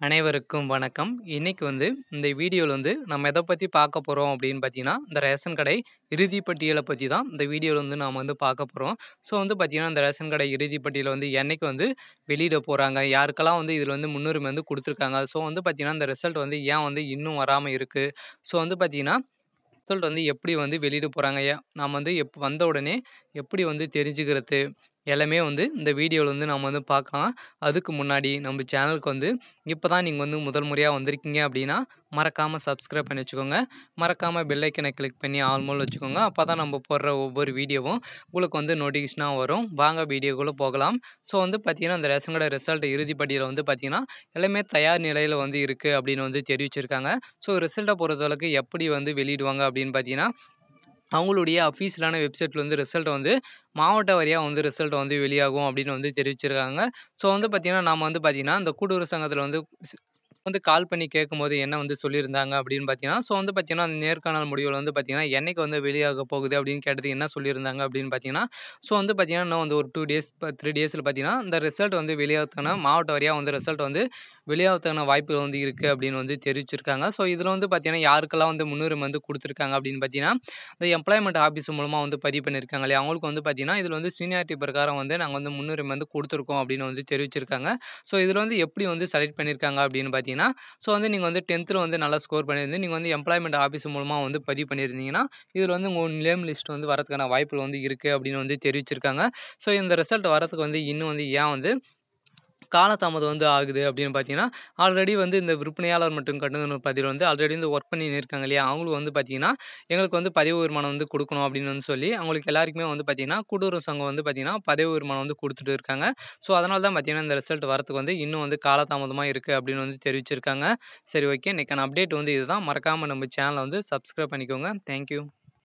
அனைவருக்கும் வணக்கம். இன்னைக்கு வந்து இந்த வீடியோல வந்து நம்ம எத பத்தி பார்க்க போறோம் அப்படின்னு பார்த்தீங்கன்னா, இந்த ரேஷன் கடை இறுதி பட்டியல பத்தி தான் இந்த வீடியோல வந்து நாம வந்து பார்க்க போறோம். ஸோ வந்து பார்த்தீங்கன்னா, இந்த ரேஷன் கடை இறுதி பட்டியல வந்து என்னைக்கு வந்து வெளியிட போறாங்க? யாருக்கெல்லாம் வந்து இதில வந்து முன்னுரிமை வந்து குடுத்துருக்காங்க? ஸோ வந்து பார்த்தீங்கன்னா, இந்த ரிசல்ட் வந்து ஏன் வந்து இன்னும் வராம இருக்கு? ஸோ வந்து பார்த்தீங்கன்னா, ரிசல்ட் வந்து எப்படி வந்து வெளியிட போறாங்க? எ நாம வந்து எப் வந்த உடனே எப்படி வந்து தெரிஞ்சுக்கிறது? எல்லாமே வந்து இந்த வீடியோல வந்து நம்ம வந்து பார்க்கலாம். அதுக்கு முன்னாடி நம்ம சேனலுக்கு வந்து இப்ப தான் நீங்க வந்து முதல் முறையா வந்திருக்கீங்க அப்படின்னா, மறக்காம சப்ஸ்கிரைப் பண்ணி வச்சுக்கோங்க. மறக்காம பெல் ஐக்கன கிளிக் பண்ணி ஆல் மோட்ல வச்சுக்கோங்க. அப்பதான் நம்ம போடுற ஒவ்வொரு வீடியோவும் உங்களுக்கு வந்து நோட்டிஃபிகேஷனா வரும். வாங்க வீடியோக்குள்ள போகலாம். ஸோ வந்து பார்த்தீங்கன்னா, இந்த ரேஷன் கடை ரிசல்ட் இறுதி பட்டியல வந்து பார்த்தீங்கன்னா, எல்லாமே தயார் நிலையில வந்து இருக்கு அப்படின்னு வந்து தெரிவிச்சிருக்காங்க. ஸோ ரிசல்ட்ட பொறுத்தளவுக்கு எப்படி வந்து வெளியிடுவாங்க அப்படின்னு பார்த்தீங்கன்னா, அவங்களுடைய அஃபிஷியலான வெப்சைட்ல வந்து ரிசல்ட்ட வந்து மாவட்ட வாரியா வந்து ரிசல்ட் வந்து வெளியாகும் அப்படின்னு வந்து தெரிவிச்சிருக்காங்க. ஸோ வந்து பார்த்தீங்கன்னா, நாம வந்து பார்த்தீங்கன்னா, இந்த கூட்டுறவு சங்கத்தில வந்து ஸ் வந்து கால் பண்ணி கேட்கும்போது என்ன வந்து சொல்லியிருந்தாங்க அப்படின்னு பார்த்தீங்கன்னா, ஸோ வந்து பார்த்தீங்கன்னா, அந்த நேர்காணல் முடிவுல வந்து பார்த்தீங்கன்னா, என்னைக்கு வந்து வெளியாக போகுது அப்படின்னு கேட்டதுக்கு என்ன சொல்லியிருந்தாங்க அப்படின்னு பார்த்தீங்கன்னா, ஸோ வந்து பார்த்தீங்கன்னா, இன்னும் வந்து ஒரு 2 டேஸ் ப 3 டேஸ்ல பார்த்தீங்கன்னா, இந்த ரிசல்ட் வந்து வெளியாகறதுக்கான மாவட்ட வாரியா வந்து ரிசல்ட் வந்து வெளியாகறதுக்கான வாய்ப்புகள் வந்து இருக்கு அப்படின்னு வந்து தெரிவிச்சிருக்காங்க. ஸோ இதில வந்து பார்த்தீங்கன்னா, யாருக்கெல்லாம் வந்து முன்னுரிமை வந்து குடுத்துருக்காங்க அப்படின்னு பார்த்தீங்கன்னா, இந்த எம்ப்ளாய்மென்ட் ஆஃபீஸ் மூலமா வந்து பதிவு பண்ணியிருக்காங்க இல்லையா? அவங்களுக்கு வந்து பார்த்தீங்கன்னா, இதில வந்து சீனியாரிட்டி பிரகாரம் வந்து நாங்க வந்து முன்னுரிமை வந்து குடுத்துருக்கோம் அப்படின்னு வந்து தெரிவிச்சிருக்காங்க. ஸோ இதில வந்து எப்படி வந்து செலக்ட் பண்ணியிருக்காங்க அப்படின்னு பார்த்தீங்கன்னா, ஸோ வந்து நீங்க வந்து 10த்ல வந்து நல்லா ஸ்கோர் பண்ணியிருந்து, நீங்க வந்து எம்ப்ளாய்மென்ட் ஆஃபீஸ் மூலமா வந்து பதிவு பண்ணியிருந்தீங்கன்னா, இதில வந்து உங்க நேம் லிஸ்ட் வந்து வரதுக்கான வாய்ப்புகள் வந்து இருக்கு அப்படின்னு வந்து தெரிவிச்சிருக்காங்க. ஸோ இந்த ரிசல்ட் வரதுக்கு வந்து இன்னும் வந்து ஏன் வந்து காலதாமதம் வந்து ஆகுது அப்படின்னு பார்த்தீங்கன்னா, ஆல்ரெடி வந்து இந்த விற்பனையாளர் மற்றும் கட்டுனர் பதிவுல வந்து ஆல்ரெடி வந்து ஒர்க் பண்ணின்னு இருக்காங்க இல்லையா? அவங்களுக்கு வந்து பார்த்தீங்கன்னா, எங்களுக்கு வந்து பதவி உயர்மானம் வந்து குடுக்கணும் அப்படின்னு வந்து சொல்லி, அவங்களுக்கு எல்லாருக்குமே வந்து பார்த்தீங்கன்னா, கூட்டுறவு சங்கம் வந்து பார்த்தீங்கன்னா, பதவி உயர்மானம் வந்து குடுத்துட்டு இருக்காங்க. ஸோ அதனால தான் பார்த்தீங்கன்னா, இந்த ரிசல்ட் வரதுக்கு வந்து இன்னும் வந்து காலதாமதமா இருக்கு அப்படின்னு வந்து தெரிவிச்சிருக்காங்க. சரி ஓகே. இன்னைக்கான அப்டேட் வந்து இதுதான். மறக்காம நம்ம சேனல வந்து சப்ஸ்கிரைப் பண்ணிக்கோங்க. Thank you.